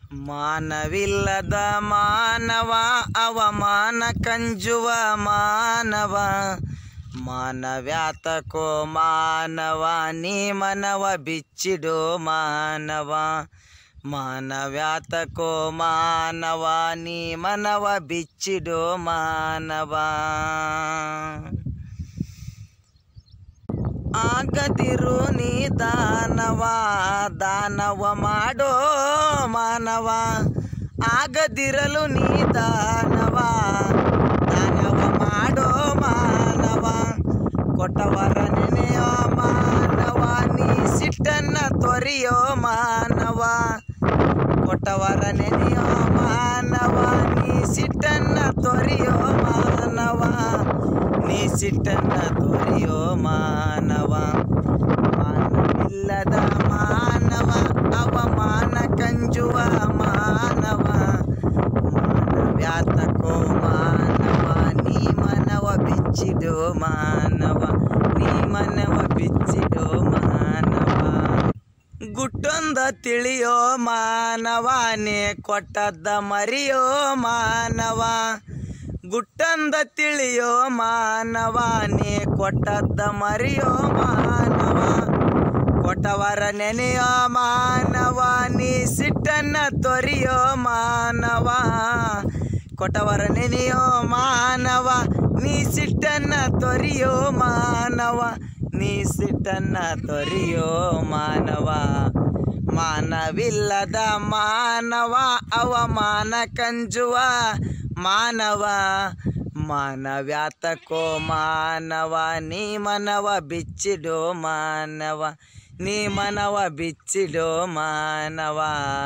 ಮಾನವಿಲ್ಲದ ಮಾನವ ಅವಮಾನ ಕಂಜುವ ಮಾನವ ಮಾನವ್ಯಾತಕೋ ಮಾನವ ನೀ ಮನವ ಬಿಚ್ಚಿಡೋ ಮಾನವ ಮಾನವ್ಯಾತಕೋ ಮಾನವ ನೀ ಮನವ ಬಿಚ್ಚಿಡೋ ಮಾನವ ಆಗದಿರು ನೀ ದಾನವ ದಾನವ ಮಾಡೋ ಮಾನವ ಆಗದಿರಲು ನೀ ದಾನವ ದಾನವ ಮಾಡೋ ಮಾನವ ಕೊಟ್ಟವರ ನೆನೆಯೋ ಮಾನವ ನೀ ಸಿಟ್ಟನ್ನ ತೊರೆಯೋ ಮಾನವ ಕೊಟ್ಟವರ ನೆನೆಯೋ ಮಾನವ ನೀ ಸಿಟ್ಟನ್ನ ತೊರೆಯೋ ಮಾನವ ನೀ ಸಿಟ್ಟನ್ನ ತೊರೆಯೋ ಮಾನವ ಮಾನವಿಲ್ಲದ ಮಾನವ ಅವಮಾನ ಕಂಜುವ ಮಾನವ ಮಾನವ್ಯಾತಕೋ ಮಾನವ ನೀ ಮನವ ಬಿಚ್ಚಿಡೋ ಮಾನವ ನೀ ಮನವ ಬಿಚ್ಚಿಡೋ ಮಾನವ ಗುಟ್ಟೊಂದ ತಿಳಿಯೋ ಮಾನವನೇ ಕೊಟ್ಟದ್ದ ಮರಿಯೋ ಮಾನವ ಗುಟ್ಟಂದ ತಿಳಿಯೋ ಮಾನವನೇ ಕೊಟ್ಟದ್ದ ಮರಿಯೋ ಮಾನವ ಕೊಟ್ಟವರ ನೆನೆಯೋ ಮಾನವ ನೀ ಸಿಟ್ಟನ್ನ ತೊರೆಯೋ ಮಾನವ ಕೊಟ್ಟವರ ನೆನೆಯೋ ಮಾನವ ನೀ ಸಿಟ್ಟನ್ನ ತೊರೆಯೋ ಮಾನವ ನೀ ಸಿಟ್ಟನ್ನ ತೊರೆಯೋ ಮಾನವ ಮಾನವಿಲ್ಲದ ಮಾನವ ಅವಮಾನ ಕಂಜುವ ಮಾನವ ಮಾನವ್ಯಾತಕೋ ಮಾನವ ನೀ ಮನವ ಬಿಚ್ಚಿಡೋ ಮಾನವ ನೀ ಮನವ ಬಿಚ್ಚಿಡೋ ಮಾನವ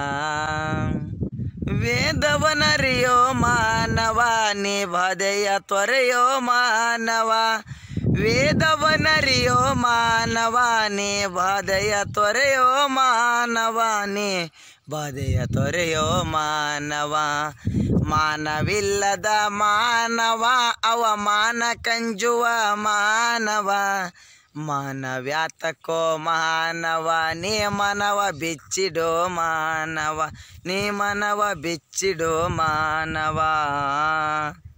ವೇದವನರಿಯೋ ಮಾನವ ನೀ ಬದೆಯ ತೊರೆಯೋ ಮಾನವ ವೇದವನರಿಯೋ ಮಾನವ ನೀ ಬಾಧೆಯ ತೊರೆಯೋ ಮಾನವ ನೀ ಬಾಧೆಯ ತೊರೆಯೋ ಮಾನವ ಮಾನವಿಲ್ಲದ ಮಾನವ ಅವಮಾನ ಕಂಜುವ ಮಾನವ ಮಾನವ್ಯಾತಕೋ ಮಾನವ ನೀ ಮನವ ಬಿಚ್ಚಿಡೋ ಮಾನವ ನೀ ಮನವ ಬಿಚ್ಚಿಡೋ ಮಾನವ